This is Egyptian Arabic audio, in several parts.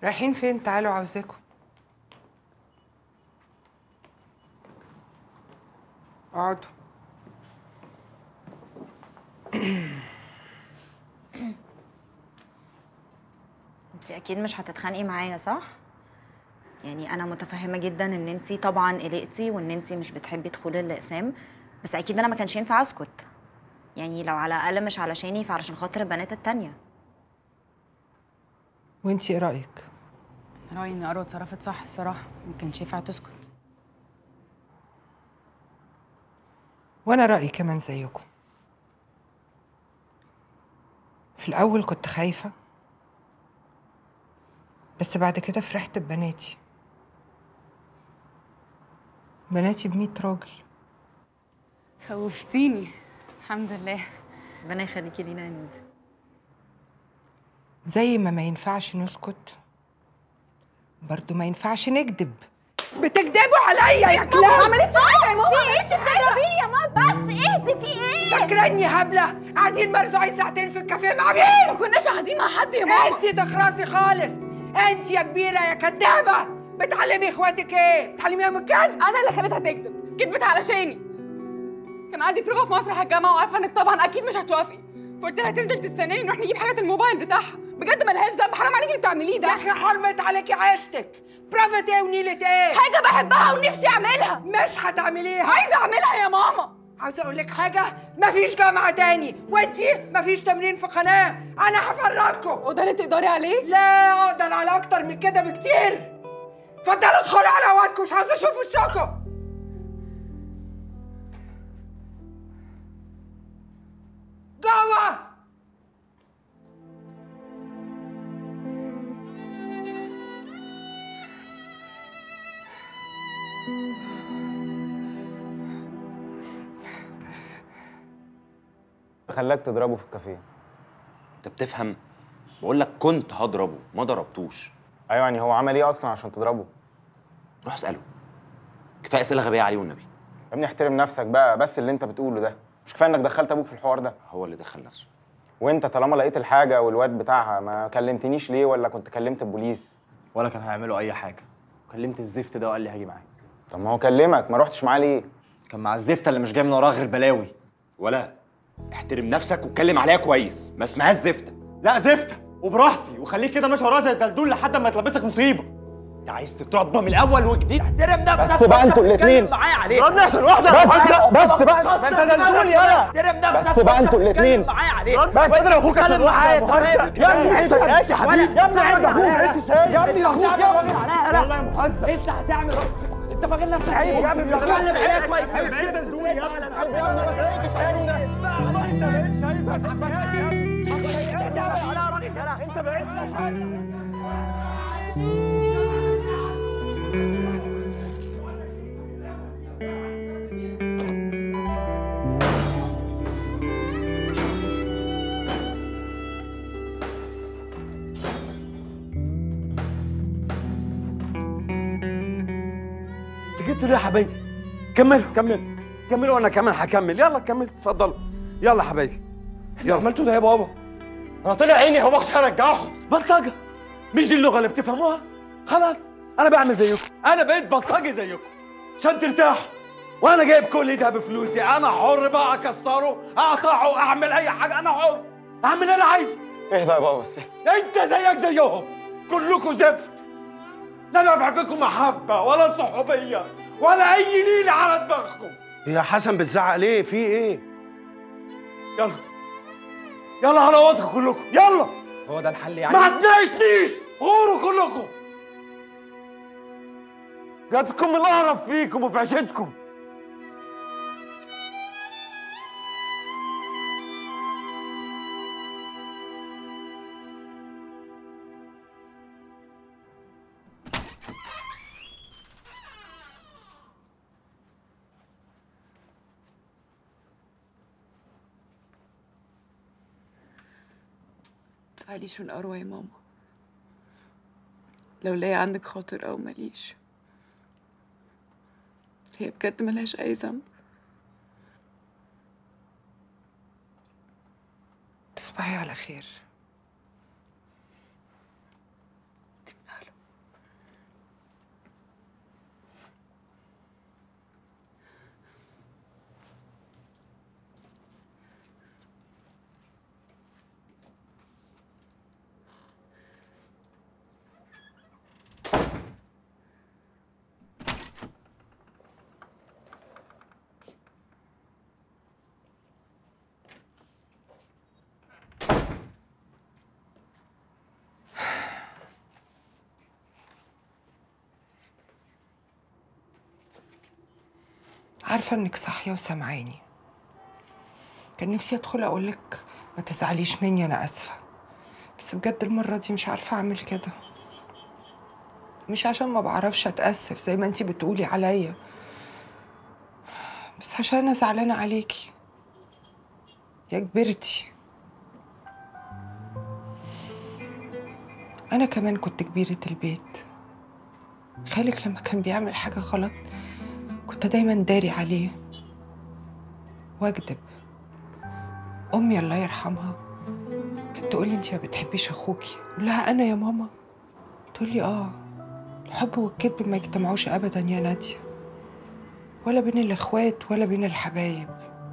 رايحين فين تعالوا عاوزاكم اقعدوا انت اكيد مش هتتخانقي معايا صح يعني انا متفهمه جدا ان انت طبعا قلقتي وان انت مش بتحبي دخول الاقسام بس اكيد انا ما كانش ينفع اسكت يعني لو على الاقل مش علشاني فعلشان خاطر البنات التانية وانتي ايه رايك رايي ان اروى اتصرفت صح الصراحه ما كانش ينفع تسكت وانا رايي كمان زيكم في الاول كنت خايفه بس بعد كده فرحت ببناتي بناتي بمية راجل خوفتيني الحمد لله ربنا يخليكي لينا يا نيدي زي ما ما ينفعش نسكت برضو ما ينفعش نكذب بتكذبوا عليا يا كلاب عملتش حاجه يا ماما في ايه تضربيني يا ماما بس اهدي في ايه فاكراني هبله قاعدين مرزوعين ساعتين في الكافيه مع مين ما كناش قاعدين مع حد يا ماما انت تخرسي خالص انت يا كبيره يا كدابه بتعلمي اخواتك ايه بتعلميهم الكذب انا اللي خليتها تكذب كذبت علشاني كان عندي بروفه في مسرح الجامعه وعارفه انك طبعا اكيد مش هتوافقي فقلت لها تنزل تستناني نروح نجيب حاجه الموبايل بتاعها بجد ما لهاش ذنب حرام عليكي اللي بتعمليه ده يا اخي حرمت عليكي عيشتك برافت ايه ونيلة ايه حاجه بحبها ونفسي اعملها مش هتعمليها عايزه اعملها يا ماما عاوزه اقول لك حاجه مفيش جامعه تاني وانتي مفيش تمرين في قناه انا هفرجكم وده اللي تقدري عليه لا اقدر على اكتر من كده بكتير اتفضلوا ادخلوا على اوقاتكم مش عاوزه اشوف وشكم جوه خلاك تضربه في الكافيه انت بتفهم بقول لك كنت هضربه ما ضربتوش ايوه يعني هو عمل ايه اصلا عشان تضربه روح اساله كفايه اسئله غبيه عليه والنبي يا ابني احترم نفسك بقى بس اللي انت بتقوله ده مش كفايه انك دخلت ابوك في الحوار ده هو اللي دخل نفسه وانت طالما لقيت الحاجه والواد بتاعها ما كلمتنيش ليه ولا كنت كلمت البوليس ولا كان هيعملوا اي حاجه كلمت الزفت ده وقال لي هاجي معاك طب ما هو كلمك ما رحتش معاه ليه كان مع الزفته اللي مش جاي من وراها غير بلاوي ولا احترم نفسك واتكلم عليها كويس ما اسمهاش زفته لا زفته وبراحتي وخليك كده ماشي وراها زي الدلدول لحد ما تلبسك مصيبه انت عايز تتربى من الاول وجديد احترم نفسك بس بقى انتوا الاتنين. معايا عليه ضربني عشان واحده بس بس بقى ما انت دلدول يالا احترم نفسك بس بقى انتوا وانت الاتنين. بتتكلم معايا عليه بس انا اخوك عشان اتكلم معايا واحده طيب. يا ابني عيش شاي يا حبيبي يا ابني عيش اخوك عيش شاي يا ابني اخوك يا ابني والله يا مهزأ انت هتعمل انت فاكر نفسك عيب يا ابني اتكلم عليها كويس عيب دلدول يا ابني يا ابني ما عيش شاي انت بقيت سكتوا ليه يا حبايبي كملوا كملوا كملوا وانا كمان هكمل يلا كمل اتفضلوا يلا يا حبايبي يلا عملته ده يا بابا انا طلع عيني هو مش هرجعهم بلطجه مش دي اللغه اللي بتفهموها خلاص انا بعمل زيكم انا بقيت بلطجي زيكم عشان ترتاحوا وانا جايب كل ده بفلوسي انا حر بقى اكسره اقطعه اعمل اي حاجه انا حر اعمل اللي انا عايزه اهدى يا بابا بس انت زيك زيهم كلكم زفت لا نفع فيكم محبه ولا صحوبيه ولا اي ليله على دماغكم يا حسن بتزعق ليه في ايه يلا يلا على وضعكم كلكم يلا هو ده الحل ما تناقشنيش غوروا كلكم جاتكم القرف فيكم وفي عيشتكم تزعليش من أروى يا ماما لو ليا عندك خاطر أو ماليش هي بجد ملهاش أي ذنب تصبحي على خير دي من أهل عارفة إنك صاحية وسامعاني كان نفسي أدخل أقولك ما تزعليش مني أنا آسفة بس بجد المرة دي مش عارفة أعمل كده مش عشان ما بعرفش أتأسف زي ما انتي بتقولي عليا بس عشان أنا زعلانة عليكي يا كبرتي أنا كمان كنت كبيرة البيت خالك لما كان بيعمل حاجة غلط كنت دايما داري عليه واكدب امي الله يرحمها كانت تقولي انت ما بتحبيش اخوكي اقول لها انا يا ماما تقولي اه الحب والكذب ما يجتمعوش ابدا يا ناديه ولا بين الاخوات ولا بين الحبايب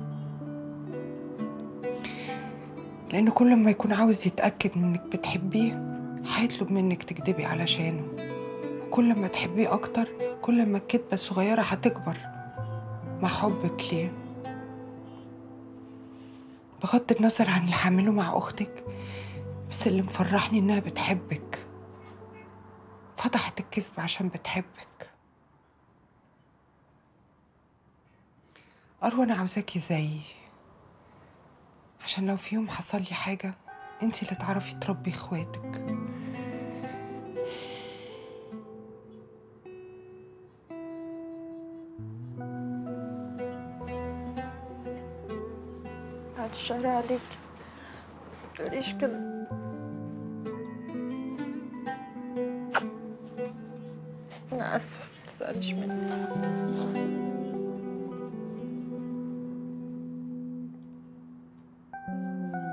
لان كل ما يكون عاوز يتاكد انك بتحبيه هيطلب منك تكدبي علشانه وكل ما تحبيه اكتر كل ما الكدبه الصغيره هتكبر مع حبك ليه بغض النظر عن اللي هعمله مع اختك بس اللي مفرحني انها بتحبك فتحت الكذب عشان بتحبك أروى أنا عاوزاكي زيي عشان لو في يوم حصل لي حاجة انتي اللي تعرفي تربي اخواتك بعد الشر عليك متقوليش كده أنا آسفة متزعليش مني